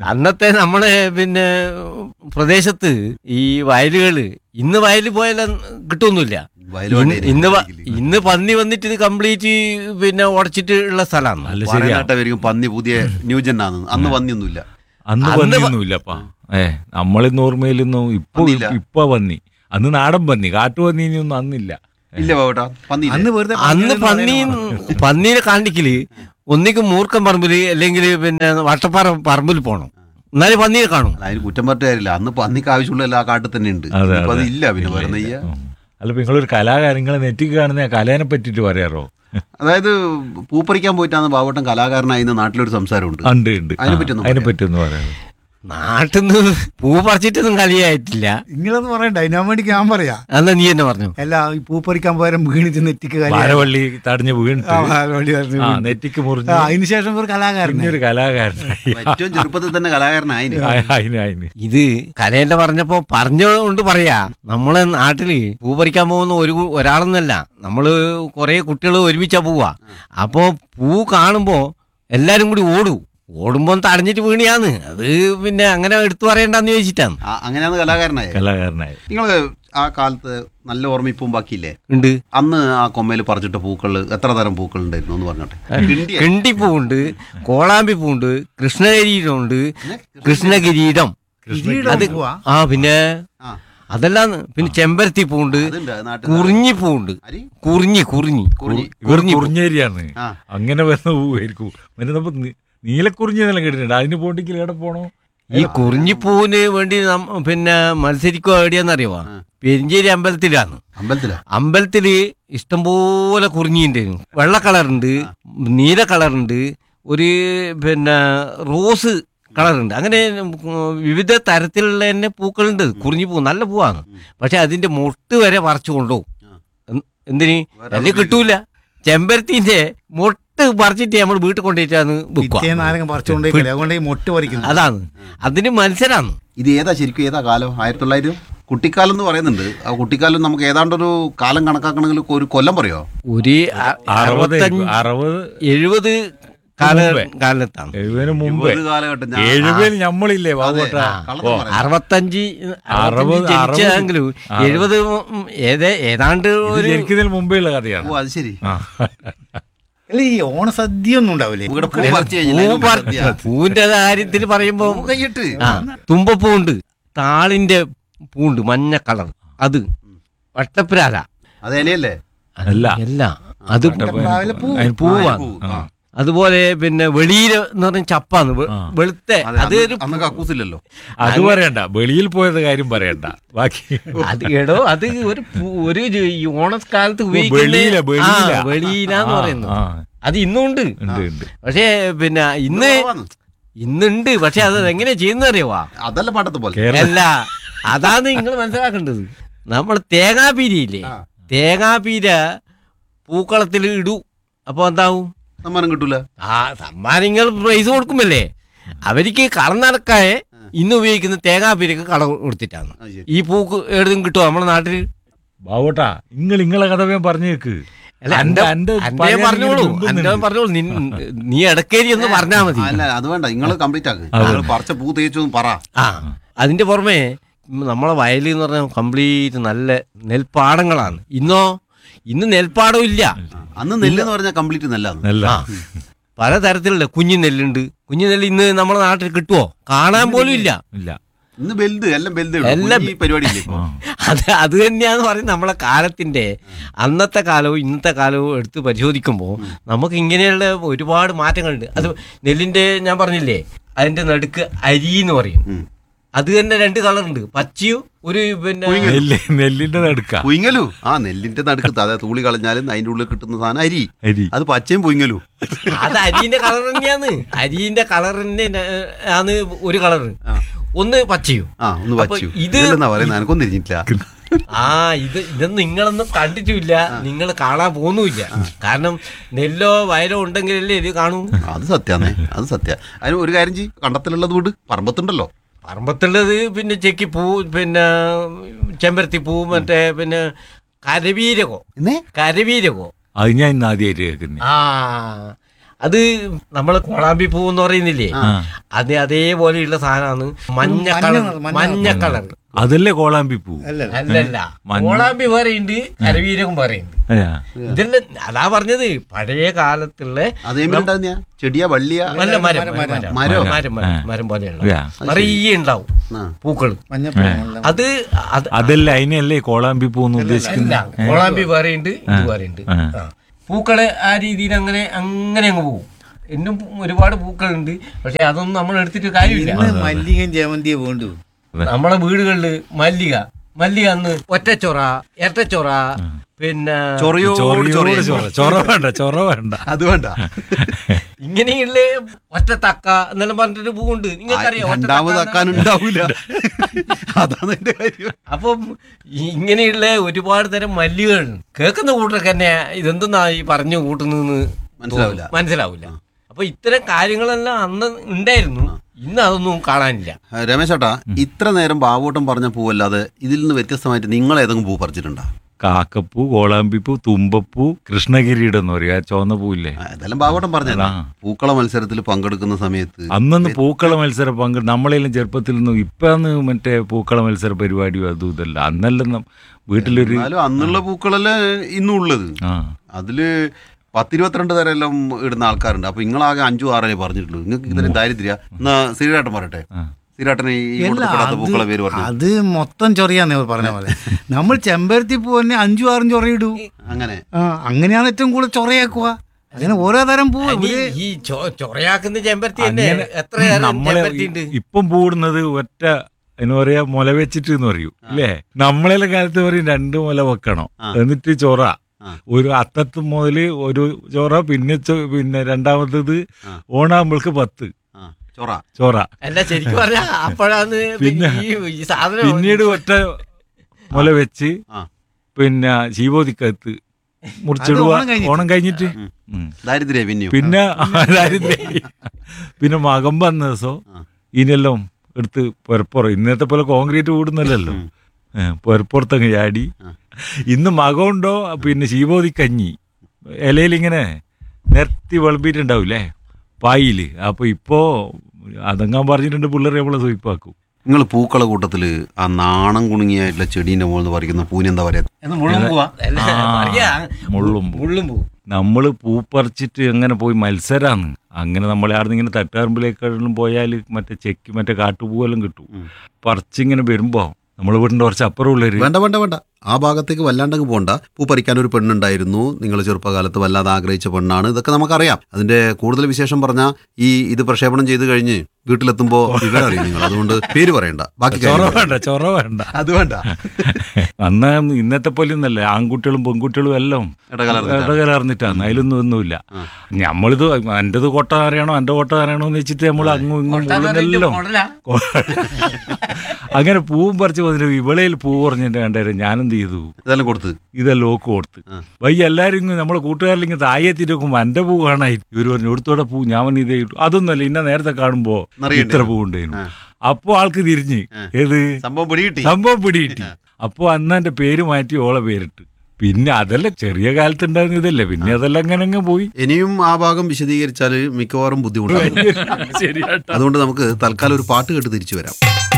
അന്നത്തെ നമ്മളെ പിന്നെ പ്രദേശത്ത് ഈ വയലുകള് ഇന്ന് വയലിൽ പോയാലും കിട്ടുമൊന്നുമില്ല ഇന്ന് ഇന്ന് വ- ഇന്ന് പന്നി വന്നിട്ട് ഇത് കംപ്ലീറ്റ് പിന്നെ ഉടച്ചിട്ട് ഉള്ള സ്ഥലമാണ് അല്ല ശരിയാ പറയാനായിട്ടായിരിക്കും പന്നി പുതിയ ന്യൂജനാണ് അന്ന് പന്നിയൊന്നുമില്ല അന്ന് അന്ന് പന്നിയൊന്നുമില്ലപ്പാ ഏ നമ്മളിന്ന് ഓർമ്മയിലൊന്നും ഇപ്പൊ പന്നിയില്ല. ഇപ്പൊ പന്നി അന്ന് നാടൻ പന്നി കാട്ടുപന്നിയൊന്നും അന്നില്ല ഇല്ല ബാബേട്ടാ പന്നി അന്ന് വെറുതെ അന്ന് പന്നി പന്നി പന്നീനെ കാണിക്കല് ഒന്നിക്ക് മൂർക്കം പറമ്പില് അല്ലെങ്കിൽ പിന്നെ വട്ടപ്പാറ പറമ്പിൽ പോണം എന്നാലും പന്നീനെ കാണും അതിന് കുറ്റം പറഞ്ഞ കാര്യമില്ല അന്ന് പന്നിക്ക് ആവശ്യമുള്ള എല്ലാ കാട്ടിൽ തന്നെ ഉണ്ട് അതെ, ഇപ്പൊ അത് അതെ. ഇല്ല പിന്നെ വേറെ നെയ്യ ഉം. അല്ല ഇപ്പൊ നിങ്ങളൊരു കലാകാരൻ നിങ്ങളെ നെറ്റിക്ക് കാണുന്ന ആ കലേനെ പറ്റിട്ട് പറയാറോ അതായത് പൂപ്പറിക്കാൻ പോയിട്ടാണ് ബാബട്ടൻ കലാകാരനായി എന്ന് നാട്ടിലൊരു സംസാരമുണ്ട് ഉണ്ട് ഉണ്ട് അതിനെ പറ്റിയൊന്നും അതിനെ പറയാം. പറ്റിയൊന്നും പറയാറോ നാട്ടിൽ നിന്ന് പൂ പറിച്ചിട്ടൊന്നും കളിയായിട്ടില്ല നിങ്ങളൊന്നും പറയണ്ട അതിനാൻ വേണ്ടി ഞാൻ പറയാ എന്നാ നീ തന്നെ പറഞ്ഞു അല്ല ഈ പൂ പറിക്കാൻ പോയാലും വീണിട്ട് നെറ്റിക്ക് കാര്യം വാരവള്ളി തടഞ്ഞ് വീണിട്ട് ആ നെറ്റിക്ക് മുറിഞ്ഞ് അതിനുശേഷം ഒരു കലാകാരൻ പിന്നെ ഒരു കലാകാരനായി ഏറ്റവും ചെറുപ്പത്തിൽ തന്നെ കലാകാരനായിന് അതിന് അതിന് ഇത് കലേന്റെ പറഞ്ഞപ്പോ പറഞ്ഞുകൊണ്ട് പറയാ നമ്മളെ നാട്ടില് പൂ പറിക്കാൻ പോകുന്ന ഒരു ഒരാളെന്നല്ല നമ്മള് കുറെ കുട്ടികൾ ഒരുമിച്ചാ പോവാ അപ്പോ പൂ കാണുമ്പോ എല്ലാരും കൂടി ഓടൂ ഓടുമ്പോ തടഞ്ഞിട്ട് വീണിയാന്ന് അത് പിന്നെ അങ്ങനെ എടുത്തു പറയണ്ടെന്ന് ചോദിച്ചിട്ടാണ് ആ, അങ്ങനെയാണ് കലാകാരനായ കലാകാരനായി നിങ്ങൾ ആ കാലത്ത് നല്ല ഓർമ്മയിപ്പും ബാക്കിയില്ലേ ഉണ്ട് അന്ന് ആ കൊമ്മയിൽ പറിച്ചിട്ട പൂക്കൾ എത്ര തരം പൂക്കൾ ഉണ്ടായിരുന്നു എന്ന് പറഞ്ഞോട്ടെ കിണ്ടിയ കിണ്ടിപ്പൂവുണ്ട് കോളാമ്പി പൂവുണ്ട് കൃഷ്ണകിരീടമുണ്ട് കൃഷ്ണകിരീടം അത് പൂവാ? ആ പിന്നെ ആ അതെല്ലാം പിന്നെ ചെമ്പരത്തി പൂവുണ്ട് അതുണ്ട് അത് നാട്ടിൽ കുറിഞ്ഞി പൂവുണ്ട് അരി കുറിഞ്ഞി കുറിഞ്ഞി കുറിഞ്ഞി. കുറിഞ്ഞി പൂ. കുറിഞ്ഞേരിയാണ് ആ. അങ്ങനെ വരുന്ന പൂവായിരിക്കും പിന്നെ നമ്മൾ നീലക്കുറിഞ്ഞി എന്നെല്ലാം കേട്ടിട്ടുണ്ട് അതിന് പോണ്ടെങ്കിൽ എവിടെ പോണോ ഈ കുറിഞ്ഞിപ്പൂവിന് വേണ്ടി നം- പിന്നെ മത്സരിക്കുക എവിടെയാന്നറിയോ പെരിഞ്ചേരി അമ്പലത്തിലാണ് അമ്പലത്തിലാ അമ്പലത്തില് ഇഷ്ടംപോലെ കുറിഞ്ഞിണ്ട് വെള്ള കളറുണ്ട് നീല കളറുണ്ട് ഒരു പിന്നെ റോസ് കളറുണ്ട് അങ്ങനെ ഉം, വിവിധ തരത്തിലുള്ള തന്നെ പൂക്കളുണ്ട് കുറിഞ്ഞി പൂ നല്ല പൂവാണ് പക്ഷെ അതിന്റെ മൊട്ട് വരെ പറിച്ചു കൊണ്ടുപോകും എന്ത്- എന്തിന് അല്ലെങ്കിൽ കിട്ടൂല ചെമ്പരത്തിന്റെ മൊട്ട് പറിച്ചിട്ട് നമ്മൾ വീട്ടിൽ കൊണ്ടുപോയിട്ടാണ് വെക്കുക പിറ്റേന്ന് ആരെങ്കിലും പറിച്ചുകൊണ്ടേ അതുകൊണ്ട് ഈ മൊട്ട് പറിക്കുന്നു അതാണ് അതിന് മത്സരമാണ് ഇത് ഏതാ ശരിക്കും ഏതാ കാലം ആയിരത്തി തൊള്ളായിരം കുട്ടിക്കാലം എന്ന് പറയുന്നുണ്ട് ആ കുട്ടിക്കാലം നമുക്ക് ഏതാണ്ടൊരു കാലം കണക്കാക്കണമെങ്കിൽ ഒരു കൊല്ലം പറയോ ഒരു അ- അറുപത് അറുപത്തഞ്ച് അറുപത് എഴുപത് കാല മുമ്പേ. കാലത്താണ് എഴുപതിന് മുമ്പേ ഒരു കാലഘട്ടം ഞാൻ- എഴുപതിൽ ഞമ്മളില്ലേ ബാബോട്ട കള്ളത്തരം പറയാം. അറുപത്തഞ്ച് അറുപത്- ജനിച്ചെങ്കിലും അറുപത്. എഴുപത് ഉം ഏത് ഏതാണ്ട് ഇത് ഒരു ജനിക്കുന്നതിന് മുമ്പേ ഉള്ള കഥയാണ് ഓ അത് ശരി ആ. അല്ല ഈ ഓണസദ്യ ഒന്നും ഉണ്ടാവില്ലേ ഇവിടെ പൂ പറിച്ച് പൂ കഴിഞ്ഞാൽ പറിച്ച പൂവിന്റെ കാര്യത്തിൽ പറയുമ്പോ പൂ കൈയിട്ട് ആ തുമ്പപ്പൂണ്ട് താളിന്റെ പൂണ്ട് മഞ്ഞ കളർ അത് വട്ടപ്പുരാല അത് ഇലയല്ലേ അല്ല. അല്ല അത് രാവിലെ പൂ അതിന് പൂവാണ് പൂ. ആ. അതുപോലെ പിന്നെ വെളിയില എന്ന് പറഞ്ഞ ചപ്പാന്ന് വെ- ആ. വെളുത്ത അതെ, അത് അന്ന് ഒരു അന്ന് കക്കൂസില്ലല്ലോ അത് പറയണ്ട വെളിയിൽ പോയത് കാര്യം പറയണ്ട ബാക്കി അത് എടോ അത് ഒരു പൂ- ഒരു ജ- ഈ ഓണക്കാലത്ത് വെളിയില, വെളിയില. വെളിയിലാന്ന് ആ, പറയുന്നു ആ. അത് ഇന്നുണ്ട് ഉണ്ട് ഉണ്ട് പക്ഷേ പിന്നെ ഇന്ന് കുറവാണ്. ഇന്നുണ്ട് പക്ഷെ അത് എങ്ങനെ ചെയ്യുന്ന അറിയവാ അതല്ല പണ്ടത്തെ പോലെ കേരള അല്ല അതാണ് നിങ്ങൾ മനസ്സിലാക്കേണ്ടത് നമ്മൾ തേങ്ങാപ്പീരയില്ലേ ആ. തേങ്ങാപ്പീര പൂക്കളത്തിൽ ഇടൂ അപ്പൊ എന്താവും സമ്മാനം കിട്ടൂല ആ സമ്മാനങ്ങൾ പ്രൈസ് കൊടുക്കുമല്ലേ അവർക്ക് കളനടക്കായെ ഇന്ന് ഉപയോഗിക്കുന്ന തേങ്ങാപ്പീരക്ക് കള കൊടുത്തിട്ടാണ് അത് ശരി. ഈ പൂക്ക് എഴുതും കിട്ടുമോ നമ്മുടെ നാട്ടിൽ ബാബോട്ടാ നിങ്ങൾ നിങ്ങളെ കഥ ഞാൻ പറഞ്ഞു കേക്ക് അല്ല അന്റെ- അന്റെ അന്റെ അന്റെ പറയാൻ പറഞ്ഞോളൂ ഇങ്ങനെ അന്റെ ഉന്തുന്നുണ്ട്. പറഞ്ഞോളൂ നിൻ- നീ ഇടക്കേരി ഒന്ന് പറഞ്ഞാ മതി അല്ല അത് വേണ്ട നിങ്ങൾ കംപ്ലീറ്റ് ആക്ക് അതെ. നിങ്ങൾ പറിച്ച പൂ തേച്ചു പറ ആ അതിന്റെ പുറമെ നമ്മളെ വയലിൽ എന്ന് പറഞ്ഞാൽ കംപ്ലീറ്റ് നല്ല നെൽപ്പാടങ്ങളാണ് ഇന്നോ ഇന്ന് നെൽപ്പാടം ഇല്ല അന്ന് നെല്ല് എന്ന് പറഞ്ഞാൽ കംപ്ലീറ്റ് നെല്ലാണ് നല്ല ആ പലതരത്തിലുള്ള കുഞ്ഞു നെല്ലുണ്ട് കുഞ്ഞു നെല്ല് ഇന്ന് നമ്മുടെ നാട്ടിൽ കിട്ടുമോ കാണാൻ പോലും ഇല്ല ഇല്ല ഇന്ന് വലുത് എല്ലാം വലുത് എല്ലാം ഈ പരിപാടി ഇല്ലേ ഇപ്പൊ അത് അത് തന്നെയാന്ന് പറയുന്നത് നമ്മളെ കാലത്തിന്റെ അന്നത്തെ കാലവും ഇന്നത്തെ കാലവും എടുത്ത് പരിശോധിക്കുമ്പോൾ നമുക്ക് ഇങ്ങനെയുള്ള ഒരുപാട് മാറ്റങ്ങളുണ്ട് അത് നെല്ലിന്റെ ഞാൻ പറഞ്ഞില്ലേ അതിന്റെ നടുക്ക് അരി എന്ന് പറയും ഉം. അത് തന്നെ രണ്ട് കളറുണ്ട് പച്ചയും ഒരു പിന്നെ നെല്ല് നെല്ലിന്റെ നടുക്ക പുയിങ്ങലു ആ നെല്ലിന്റെ നടുക്ക് അതായത് തൂളി കളഞ്ഞാലും അതിന്റെ ഉള്ളിൽ കിട്ടുന്ന സാധനം അരി അരി അത് പച്ചയും പുയിങ്ങലു അത് അരിന്റെ കളർ തന്നെയാന്ന് അരിന്റെ കളർ തന്നെ ആണ് ഒരു കളറ് ആ. ഒന്ന് പച്ചയും ആ ഒന്ന് അപ്പൊ പച്ചു ഇത് ഇതെന്നാ പറയുന്നത് എനക്കൊന്നും തിരിഞ്ഞിട്ടില്ല ആ ഇത് ഇതൊന്നും നിങ്ങളൊന്നും കണ്ടിട്ടില്ല നിങ്ങൾ കാണാൻ പോകുന്നുമില്ല കാരണം നെല്ലോ വയലോ ഉണ്ടെങ്കിലല്ലേ ഇത് കാണൂ അത് സത്യാന്നേ അത് സത്യ അതിന് ഒരു കാര്യം ചെയ്യും കണ്ടത്തിലുള്ളത് വീട് പറമ്പത്തുണ്ടല്ലോ പറമ്പത്തുള്ളത് പിന്നെ ചെക്കിപ്പൂ പിന്നെ ചെമ്പരത്തി പൂ മറ്റേ പിന്നെ കരവീരകോ എന്നേ കരവീരകോ അത് ഞാൻ ഇന്ന് ആദ്യമായിട്ട് കേൾക്കുന്നത് ആ അത് നമ്മള് കോളാമ്പി പൂ എന്ന് പറയുന്നില്ലേ ആ. അത് അതേപോലെയുള്ള സാധനമാണ് മഞ്ഞ മഞ്ഞ കളർ നിറം, മഞ്ഞ മഞ്ഞ നിറം. കളർ അതല്ലേ കോളാമ്പി പൂ അല്ല അല്ലല്ല മഞ്ഞ. ഓളാമ്പി വേറെയുണ്ട് അരവീരകം വേറെയുണ്ട് അയ്യാ. ഇതെല്ലാം അതാ പറഞ്ഞത് പഴയ കാലത്തുള്ള അതേമിലുണ്ടാകുന്ന ചെടിയാ വള്ളിയാ നല്ല മരം മരം, മരം മരം. മരം മരം മരം മരം പോലെയുള്ള ആ. നിറയെ ഉണ്ടാവും ആ. പൂക്കള് മഞ്ഞപ്പഴം അത് അത് അതല്ല അതിനല്ലേ കോളാമ്പി പൂ എന്ന് അല്ല ഉദ്ദേശിക്കുന്നത് കോളാമ്പി വേറെയുണ്ട് ഇത് വേറെയുണ്ട് ആ. ആ. പൂക്കള് ആ രീതിയിൽ അങ്ങനെ അങ്ങനെ അങ്ങ് പോകും എന്നും ഒരുപാട് പൂക്കളുണ്ട് പക്ഷെ അതൊന്നും നമ്മൾ എടുത്തിട്ട് കാര്യമില്ല ഇന്ന് മല്ലികയും ജമന്തിയെ വേണ്ടു നമ്മളെ വീടുകളില് മല്ലിക മല്ലിക അന്ന് ഒറ്റച്ചൊറ ഇരട്ടച്ചൊറ പിന്നെ ചൊറിയോട് ചൊറയോട് ചൊറിയ ചൊറ ചൊറ വേണ്ട ചൊറ വേണ്ട അത് വേണ്ട ഇങ്ങനെയുള്ള ഒറ്റ തക്ക എന്നെല്ലാം പറഞ്ഞിട്ട് പൂവുണ്ട് നിങ്ങൾക്കറിയാം ഒറ്റ രണ്ടാമത് തക്ക ആക്കാനുണ്ടാവൂല അതാണ് എന്റെ കാര്യം അപ്പം ഈ ഇങ്ങനെയുള്ള ഒരുപാട് തരം മല്ലികകളുണ്ട് കേൾക്കുന്ന കൂട്ടർക്ക് തന്നെ ഇതെന്തെന്നാ ഈ പറഞ്ഞു കൂട്ടുന്നതെന്ന് മനസ്സിലാവില്ല. മനസ്സിലാവില്ല അപ്പൊ ഇത്തരം കാര്യങ്ങളെല്ലാം അന്ന് ഉണ്ടായിരുന്നു ഇന്ന് അതൊന്നും കാണാനില്ല ആ, രമേശ് ചേട്ടാ ഇത്ര നേരം ബാബൂട്ടം പറഞ്ഞ പൂവല്ലാതെ ഇതിൽ നിന്ന് വ്യത്യസ്തമായിട്ട് നിങ്ങൾ ഏതെങ്കിലും പൂ പറിച്ചിട്ടുണ്ടോ കാക്കപ്പൂ കോളാമ്പിപ്പൂ തുമ്പപ്പൂ കൃഷ്ണകിരീടം എന്ന് പറയും ആ ചുവന്ന പൂവില്ലേ ആ, ഇതെല്ലാം ബാബൂട്ടം പറഞ്ഞതാ ആ. പൂക്കള മത്സരത്തിൽ പങ്കെടുക്കുന്ന സമയത്ത് അന്നൊന്ന് പൂക്കള മത്സരം പങ്കെ നമ്മളെല്ലാം ചെറുപ്പത്തിൽ നിന്നും ഇപ്പാന്ന് മറ്റേ പൂക്കള മത്സര പരിപാടിയോ അതും ഇതല്ല അന്നെല്ലാം നം- വീട്ടിലൊരു എന്നാലും അന്നുള്ള പൂക്കളല്ലേ ഇന്നും ഉള്ളത് ആ അതില് പത്തിരുപത്തിരണ്ട് തരം എല്ലാം ഇടുന്ന ആൾക്കാരുണ്ട് അപ്പൊ നിങ്ങളാകെ അഞ്ചു ആറേ പറഞ്ഞിട്ടുള്ളൂ നിങ്ങൾക്ക് ഇത്രയും ദാരിദ്ര്യ എന്നാ ശ്രീരാട്ടൻ പറയട്ടെ ആ. ശ്രീരാട്ടനെ ഈ അല്ല, കൊടുക്കപ്പെടാത്ത അത് പൂക്കളെ പേര് പറഞ്ഞു അത് മൊത്തം ചൊറിയാന്ന് ഇവർ പറഞ്ഞ പോലെ നമ്മൾ ചെമ്പരത്തി പൂ തന്നെ അഞ്ചും ആറും ചൊറയിടൂ അങ്ങനെ ആ അങ്ങനെയാണ് ഏറ്റവും കൂടുതൽ ചൊറയാക്കുക അങ്ങനെ ഓരോ തരം പൂ ഇനി ഇവര് ഈ ചൊ- ചൊറയാക്കുന്ന ചെമ്പരത്തി തന്നെ അങ്ങനെ എത്ര തരം നമ്മളെ ചെമ്പരത്തി ഉണ്ട് ഇപ്പം പൂടുന്നത് ഒറ്റ എന്ന് പറയാ മുല വെച്ചിട്ട് എന്ന് പറയും അല്ലേ നമ്മളെല്ലാം കാലത്ത് പറയും രണ്ട് മുല വെക്കണം ആ. എന്നിട്ട് ചൊറ ആ. ഒരു അത്തത്ത് മുതല് ഒരു ചൊറ പിന്നെ ചൊ- പിന്നെ രണ്ടാമത്തത് ആ. ഓണാകുമ്പോൾക്ക് പത്ത് ആ ചൊറ ചൊറ അല്ല ശരിക്കും പറഞ്ഞാ അപ്പോഴാണ് പിന്നെ ഈ ഈ സാധനം പിന്നീട് ഒറ്റ മുല വെച്ച് ആ. പിന്നെ ശീവോദിക്കത്ത് മുറിച്ചിടുക ഓണം കഴിഞ്ഞിട്ട്. ഓണം കഴിഞ്ഞിട്ട് ഉം. ഉം. ദാരിദ്ര്യ പിന്നെയും പിന്നെ ദാരിദ്ര്യം. പിന്നെ മകം വന്ന ദിവസം ആ. ഇനിയെല്ലാം എടുത്ത് പുരപ്പുറം ഇന്നത്തെ പോലെ കോൺക്രീറ്റ് കൂടുന്നല്ലോ പുരപ്പുറത്തങ്ങ് ചാടി ആ. ഇന്ന് മകമുണ്ടോ പിന്നെ ശീബോധി കഞ്ഞി ഇലയിലിങ്ങനെ നിരത്തി വിളമ്പിയിട്ടുണ്ടാവില്ലേ പായില് അപ്പൊ ഇപ്പോ അതങ്ങാൻ പറഞ്ഞിട്ടുണ്ട് പിള്ളേരെ നമ്മളെ സ്വയിപ്പാക്കും നിങ്ങൾ പൂക്കള കൂട്ടത്തില് ആ നാണം കുണുങ്ങിയായിട്ടുള്ള ചെടീന്റെ മുകളിൽ നിന്ന് പറിക്കുന്ന പൂന് എന്താ പറയാ എന്ന് മുള്ളും പോവാ അല്ല ആ, പറയാ മുള്ളും പൂ. മുള്ളും പൂ നമ്മൾ പൂ പറിച്ചിട്ട് എങ്ങനെ പോയി മത്സരാന്ന് അങ്ങനെ നമ്മളെ അവിടെ ഇങ്ങനെ തട്ടാറുമ്പിലേക്കെല്ലാം പോയാൽ മറ്റേ ചെക്ക് മറ്റേ കാട്ടുപൂവെല്ലാം കിട്ടും ഉം. പറിച്ചിങ്ങനെ വരുമ്പോ നമ്മളെ വീടിന്റെ കുറച്ച് അപ്പുറമുള്ളൊരു വേണ്ട വേണ്ട വേണ്ട ആ ഭാഗത്തേക്ക് വല്ലാണ്ടങ്ങ് പോണ്ട പൂ പറിക്കാൻ ഒരു പെണ്ണുണ്ടായിരുന്നു നിങ്ങൾ ചെറുപ്പകാലത്ത് വല്ലാതെ ആഗ്രഹിച്ച പെണ്ണാണ് ഇതൊക്കെ നമുക്കറിയാം അതിന്റെ കൂടുതൽ വിശേഷം പറഞ്ഞാൽ ഈ ഇത് പ്രക്ഷേപണം ചെയ്ത് കഴിഞ്ഞ് വീട്ടിലെത്തുമ്പോ വിവരം അറിയും നിങ്ങൾ അതുകൊണ്ട് പേര് പറയണ്ട ബാക്കി ചൊറ കാര്യം വേണ്ട ചൊറ വേണ്ട അത് വേണ്ട അന്ന് ഇന്നത്തെ പോലെ ഒന്നല്ല ആൺകുട്ടികളും പെൺകുട്ടികളും എല്ലാം ഇടകലർന്നിട്ടാ. ഇടകലർന്നിട്ടാണ് അതിലൊന്നും ഒന്നുമില്ല നമ്മളിത് എന്റേത് കോട്ട അറിയണോ എന്റെ കോട്ട അറിയണോ എന്ന് വെച്ചിട്ട് നമ്മൾ അങ്ങും ഇങ്ങും കൊട്ടാരത്തിന്റെ മുള്ളുന്നെല്ലാം മോഡലാ അങ്ങനെ പൂവും പറിച്ച് വന്നിട്ട് ഇവളയിൽ പൂ പറഞ്ഞിട്ട് കണ്ടായിരുന്നു ഞാനെന്ത് ചെയ്തു ഇതെല്ലാം കൊടുത്ത് ഇതെല്ലാം ഓക്ക് കൊടുത്ത് ആ. വൈ എല്ലാരും ഇങ്ങ് നമ്മളെ കൂട്ടുകാരിലിങ്ങനെ താഴെത്തിട്ട് നോക്കുമ്പോ എന്റെ പൂ കാണായി ഇവര് പറഞ്ഞു എടുത്തോടെ പൂ ഞാൻ പറഞ്ഞു ഇതേ ഇട്ടു അതൊന്നുമല്ല ഇന്ന നേരത്തെ കാണുമ്പോ നിറയുണ്ട്. ഇത്ര പൂ ഉണ്ടായിരുന്നു ആ. അപ്പൊ ആൾക്ക് തിരിഞ്ഞ് ആ. ഏത് സംഭവം പിടികിട്ടി സംഭവം പിടികിട്ടി അപ്പൊ അന്ന് എന്റെ പേര് മാറ്റി ഓളെ പേരിട്ട് പിന്നെ അതല്ല ചെറിയ കാലത്ത് ഉണ്ടായിരുന്ന ഇതല്ലേ പിന്നെ അതെല്ലാം അങ്ങനെ അങ്ങ് പോയി ഇനിയും ആ ഭാഗം വിശദീകരിച്ചാൽ മിക്കവാറും ബുദ്ധിമുട്ടാണ് ശരിയാട്ടോ അതുകൊണ്ട് നമുക്ക് തൽക്കാലം ഒരു പാട്ട് കേട്ട് തിരിച്ചു വരാം